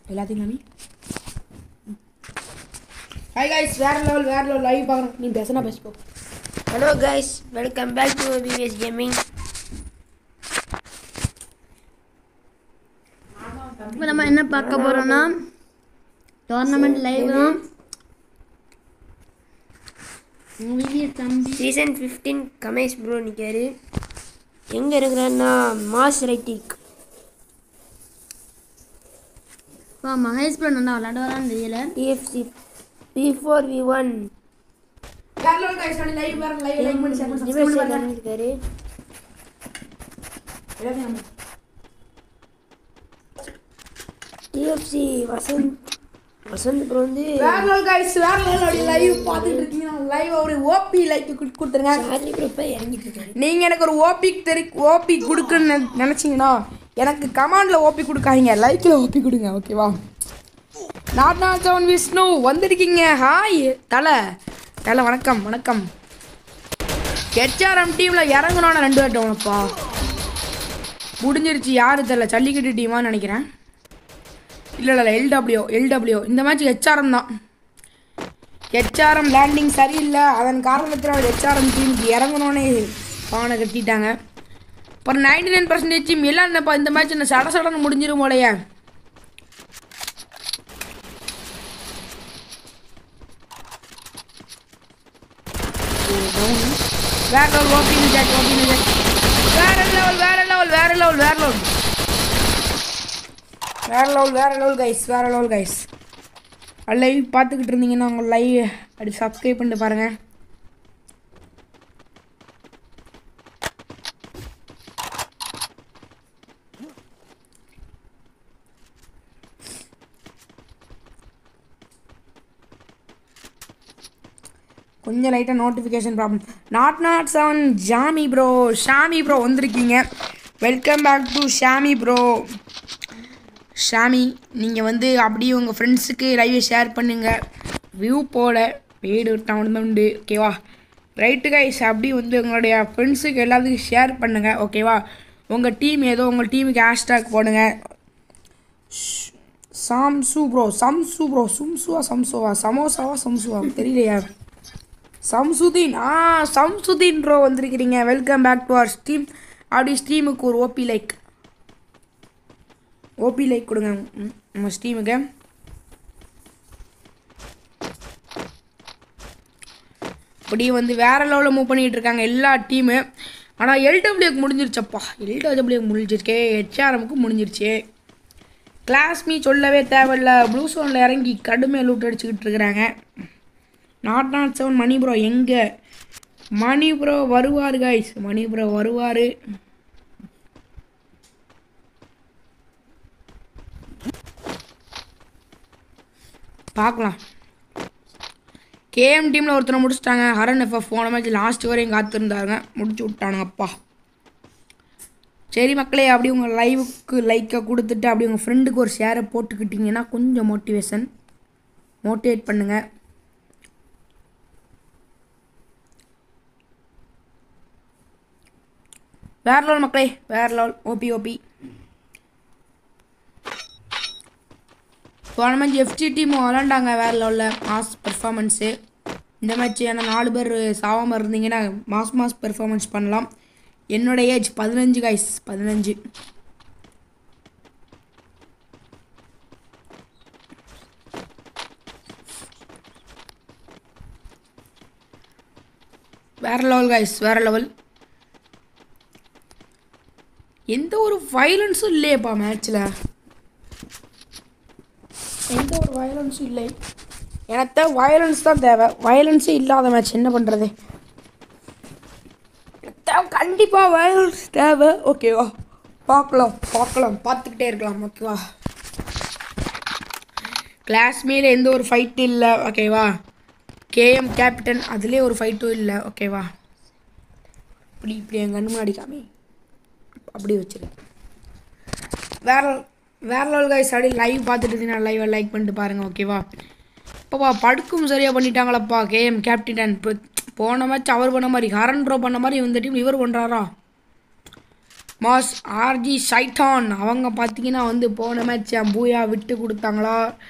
எல்லாத்தையும் காமி hi guys வேற லெவல் வேற லெவல் லைவ் பார்க்குறோம் நீ பேசுனா பேசிப்போ hello guys welcome back to BVS gaming இப்போ நம்ம என்ன பார்க்க போகிறோம்னா டோர்னமெண்ட் லைவ் தான் விவிய தம்பி சீசன் ஃபிஃப்டீன் கமேஷ் ப்ரோ நிற்காரு எங்கே இருக்கிறான்னா மாஸ் ரைட்டிக் இப்போ மகேஷ் ப்ரோ நல்லா விளாட வரான்னு தெரியல TFC B four V one வேற லெவல் கைஸ் லைவ் வேற லைவ் லைக் பண்ணி ஷேர் பண்ணி சப்ஸ்கிரைப் பண்ணுங்க இருக்காரு எல்லாத்தையும் காமி. டிஎஃப்சி வசந்த் வசந்த் ப்ரோ வந்து வேற லெவல் கைஸ் வேற லெவல் அப்படி லைவ் பார்த்துட்டு இருக்கீங்க லைவ் ஒரு ஓபி லைக் கொடுத்துருங்க சார்லி ப்ரோ இப்போ இறங்கிட்டு இருக்காரு நீங்கள் எனக்கு ஒரு ஓபி தெரி ஓபி கொடுக்குன்னு நினச்சிங்கன்னா எனக்கு கமாண்டில் ஓபி கொடுக்காதீங்க லைக்கில் ஓபி கொடுங்க ஓகேவா நாட் நாட் செவன் விஷ்ணு வந்திருக்கீங்க ஹாய் தலை தலை வணக்கம் வணக்கம் ஹெச்ஆர்எம் டீமில் இறங்கணும்னு ரெண்டு பேர்ட்டோம்ப்பா முடிஞ்சிருச்சு யார் தெரியல ஜல்லிக்கட்டு டீமான்னு நினைக்கிறேன் இல்லை இல்லை எல்டபிள்யூ எல்டபிள்யூ இந்த மேட்ச் ஹெச்ஆர்எம் தான் ஹெச்ஆர்எம் லேண்டிங் சரியில்லை அதன் காரணத்தினால் ஹெச்ஆர்எம் டீமுக்கு இறங்கணுன்னே பானை கட்டிட்டாங்க அப்புறம் நைன்டி நைன் பர்சன்டேஜ் டீம் எல்லாம் இந்த இந்த மேட்ச் இந்த சட சடன்னு முடிஞ்சிரும் போலையே வேற லெவல் ஓபிங் ஜாக் ஓபிங் ஜாக் வேற லெவல் வேற லெவல் வேற லெவல் வேற லெவல் வேற லெவல் வேற லெவல் கைஸ் வேற லெவல் கைஸ் லைவ் பார்த்துக்கிட்டு இருந்தீங்கன்னா உங்கள் லைவ் அப்படி சப்ஸ்கிரைப் பண்ணிட்டு பாருங்கள் கொஞ்சம் லைட்டாக notification problem nought nought seven Jami bro Shami bro வந்திருக்கீங்க welcome back to Shami bro Shami நீங்கள் வந்து அப்படியே உங்கள் ஃப்ரெண்ட்ஸுக்கு லைவை ஷேர் பண்ணுங்கள் வியூ போட வீடு டவுன் உண்டு ஓகேவா ரைட்டு கைஸ் அப்படி வந்து உங்களுடைய ஃப்ரெண்ட்ஸுக்கு எல்லாத்துக்கும் ஷேர் பண்ணுங்கள் ஓகேவா உங்கள் டீம் ஏதோ உங்கள் டீமுக்கு ஹேஷ்டாக் போடுங்க சாம்சு ப்ரோ சம்சு ப்ரோ சும்சுவா சம்சுவா சமோசாவா சம்சுவா தெரியலையா சம்சுதீன் ஆ சம்சுதீன் ப்ரோ வந்திருக்கிறீங்க welcome back to our stream அப்படி ஸ்ட்ரீமுக்கு ஒரு ஓபி லைக் ஓபி லைக் கொடுங்க ம், நம்ம ஸ்ட்ரீமுக்கு அப்படியே வந்து வேற லெவலில் மூவ் பண்ணிட்டு இருக்காங்க எல்லா டீமு ஆனால் எல்டபிள்யூக்கு முடிஞ்சிருச்சப்பா எல்டபிள்யூக்கு முடிஞ்சிருக்கே ஹெச்ஆர்எம்க்கு முடிஞ்சிருச்சு கிளாஸ் மீ சொல்லவே தேவையில்ல ப்ளூ சோனில் இறங்கி கடுமையாக லூட் அடிச்சுக்கிட்டு இருக்கிறாங்க nought nought seven Mani bro எங்கே மணி ப்ரோ வருவார் கைஸ் மணி ப்ரோ வருவார் பார்க்கலாம் கேஎம் டீமில் ஒருத்தனை முடிச்சிட்டாங்க ஹரன் எஃப்எஃப் போன மேட்ச் லாஸ்ட் வரையும் காத்திருந்தாங்க முடிச்சு விட்டானுங்க அப்பா சரி மக்களே அப்படி உங்கள் லைவுக்கு லைக்கை கொடுத்துட்டு அப்படி உங்கள் ஃப்ரெண்டுக்கு ஒரு ஷேரை போட்டுக்கிட்டிங்கன்னா கொஞ்சம் மோட்டிவேஷன் மோட்டிவேட் பண்ணுங்கள் வேற லெவல் மக்களே வேற லெவல் ஓபி ஓபி போன மேட்ச் எஃப்டி டீம் விளாண்டாங்க வேற லெவலில் மாஸ் பெர்ஃபார்மன்ஸு இந்த மேட்ச் ஏன்னா நாலு பேர் சாவாமல் இருந்தீங்கன்னா மாஸ் மாஸ் பெர்ஃபார்மன்ஸ் பண்ணலாம் என்னோட ஏஜ் பதினஞ்சு கைஸ் பதினஞ்சு வேற லெவல் கைஸ் வேற லெவல் எந்த ஒரு வயலன்ஸும் இல்லையேப்பா மேட்ச்சில் எந்த ஒரு வயலன்ஸும் இல்லை எனக்கு வயலன்ஸ் தான் தேவை வயலன்ஸே இல்லாத மேட்ச் என்ன பண்ணுறது தேவை கண்டிப்பாக வயலன்ஸ் தேவை ஓகேவா பார்க்கலாம் பார்க்கலாம் பார்த்துக்கிட்டே இருக்கலாம் ஓகேவா கிளாஸ்மேல எந்த ஒரு ஃபைட்டும் இல்லை ஓகேவா கேஎம் கேப்டன் அதுலேயே ஒரு ஃபைட்டும் இல்லை ஓகேவா இப்படி இப்படி என் கண்ணு முன்னாடி காமி அப்படி வச்சிரு வேற வேற லெவல் கைஸ் அப்படி லைவ் பார்த்துட்டு இருந்தீங்கன்னா லைவை லைக் பண்ணிட்டு பாருங்கள் ஓகேவா இப்போப்பா படுக்கும் சரியாக பண்ணிட்டாங்களப்பா கேஎம் கேப்டன் இப்போ போன மேட்ச் அவர் பண்ண மாதிரி ஹரன் ப்ரோ பண்ண மாதிரி இந்த டீம் இவர் பண்ணுறாரா மாஸ் ஆர்ஜி சைட்டான் அவங்க பார்த்தீங்கன்னா வந்து போன மேட்ச் பூயா விட்டு கொடுத்தாங்களா